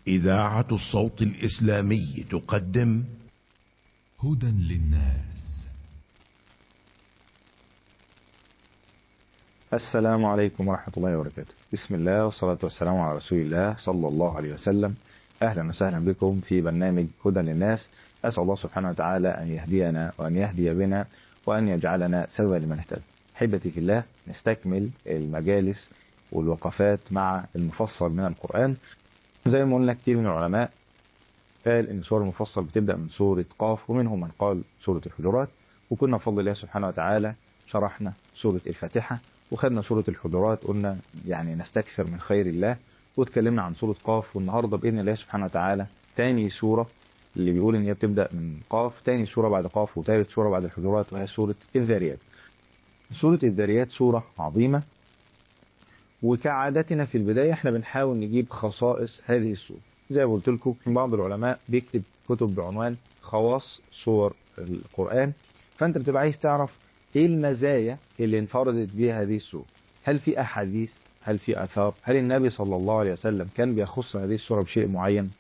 إذاعة الصوت الإسلامي تقدم هدى للناس السلام عليكم ورحمة الله وبركاته بسم الله والصلاة والسلام على رسول الله صلى الله عليه وسلم أهلا وسهلا بكم في برنامج هدى للناس أسأل الله سبحانه وتعالى أن يهدينا وأن يهدي بنا وأن يجعلنا سوى لمن اهتدى حبتي في الله نستكمل المجالس والوقفات مع المفصل من القرآن زي ما قلنا كتير من العلماء قال ان سور المفصل بتبدا من سوره قاف ومنهم من قال سوره الحجرات وكنا بفضل الله سبحانه وتعالى شرحنا سوره الفاتحه وخدنا سوره الحجرات قلنا يعني نستكثر من خير الله واتكلمنا عن سوره قاف والنهارده باذن الله سبحانه وتعالى تاني سوره اللي بيقول ان هي بتبدا من قاف تاني سوره بعد قاف وثالث سوره بعد الحجرات وهي سوره الذاريات سوره الذاريات سوره عظيمه وكعادتنا في البدايه احنا بنحاول نجيب خصائص هذه السوره زي ما قلت لكم بعض العلماء بيكتب كتب بعنوان خواص صور القرآن فأنت بتبقى عايز تعرف إيه المزايا اللي انفردت بها هذه السورة هل في أحاديث هل في أثار هل النبي صلى الله عليه وسلم كان بيخص هذه السورة بشيء معين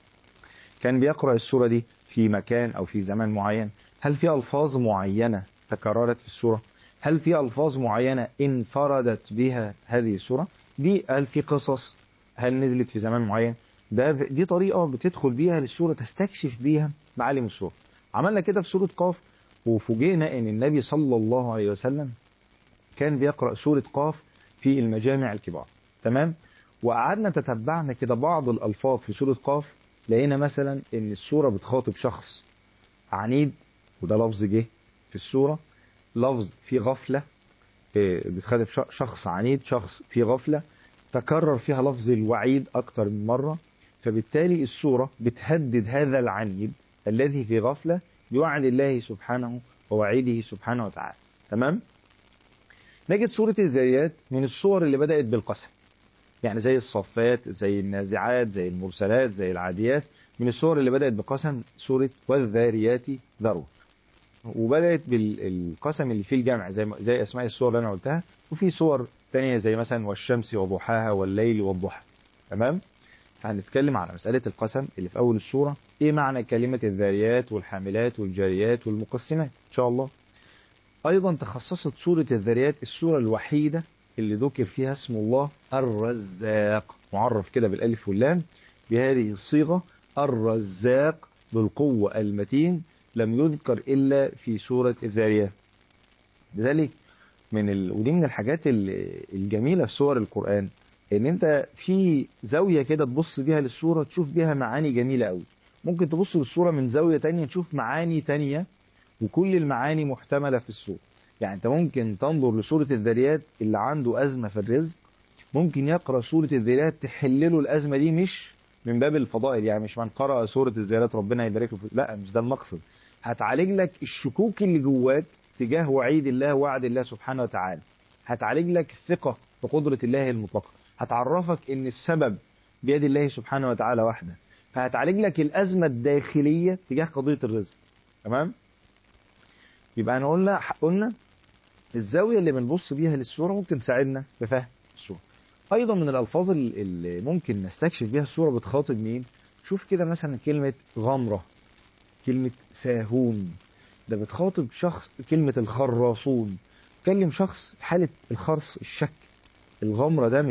كان بيقرأ السورة دي في مكان أو في زمان معين هل في ألفاظ معينة تكررت في السورة هل في ألفاظ معينة انفردت بها هذه السورة دي هل في قصص هل نزلت في زمان معين ده دي طريقة بتدخل بيها للسورة تستكشف بيها معالم السورة عملنا كده في سورة قاف وفوجئنا ان النبي صلى الله عليه وسلم كان بيقرأ سورة قاف في المجامع الكبار تمام وقعدنا تتبعنا كده بعض الألفاظ في سورة قاف لقينا مثلا ان السورة بتخاطب شخص عنيد وده لفظ جه في السورة لفظ في غفلة بتخاطب شخص عنيد شخص في غفلة تكرر فيها لفظ الوعيد أكتر من مرة فبالتالي السورة بتهدد هذا العنيد الذي في غفلة بوعد الله سبحانه ووعيده سبحانه وتعالى تمام نجد سورة الذاريات من الصور اللي بدأت بالقسم يعني زي الصفات زي النازعات زي المرسلات زي العاديات من الصور اللي بدأت بقسم سورة والذاريات ذروة وبدأت بالقسم اللي فيه الجمع زي زي أسماء الصور اللي أنا قلتها وفي صور تانية زي مثلا والشمس وضحاها والليل والضحى تمام فهنتكلم على مسألة القسم اللي في أول السورة إيه معنى كلمة الذاريات والحاملات والجاريات والمقسمات إن شاء الله أيضا تخصصت سورة الذاريات السورة الوحيدة اللي ذكر فيها اسم الله الرزاق معرف كده بالألف واللام بهذه الصيغة الرزاق بالقوة المتين لم يذكر إلا في سورة الذاريات لذلك من ال... ودي من الحاجات الجميلة في سور القرآن ان انت في زاوية كده تبص بيها للصورة تشوف بيها معاني جميلة قوي ممكن تبص للصورة من زاوية تانية تشوف معاني تانية وكل المعاني محتملة في الصورة يعني انت ممكن تنظر لسورة الذريات اللي عنده أزمة في الرزق ممكن يقرأ سورة الذريات تحلله الأزمة دي مش من باب الفضائل يعني مش من قرأ سورة الذريات ربنا يبارك له لا مش ده المقصد هتعالج لك الشكوك اللي جواك تجاه وعيد الله وعد الله سبحانه وتعالى هتعالج لك الثقة بقدرة الله المطلقة هتعرفك ان السبب بيد الله سبحانه وتعالى وحده فهتعالج لك الأزمة الداخلية تجاه قضية الرزق تمام يبقى أنا قلنا قلنا الزاوية اللي بنبص بيها للسورة ممكن تساعدنا في فهم السورة أيضا من الألفاظ اللي ممكن نستكشف بيها السورة بتخاطب مين شوف كده مثلا كلمة غمرة كلمة ساهون ده بتخاطب شخص كلمة الخراصون تكلم شخص في حالة الخرص الشك الغمرة ده مش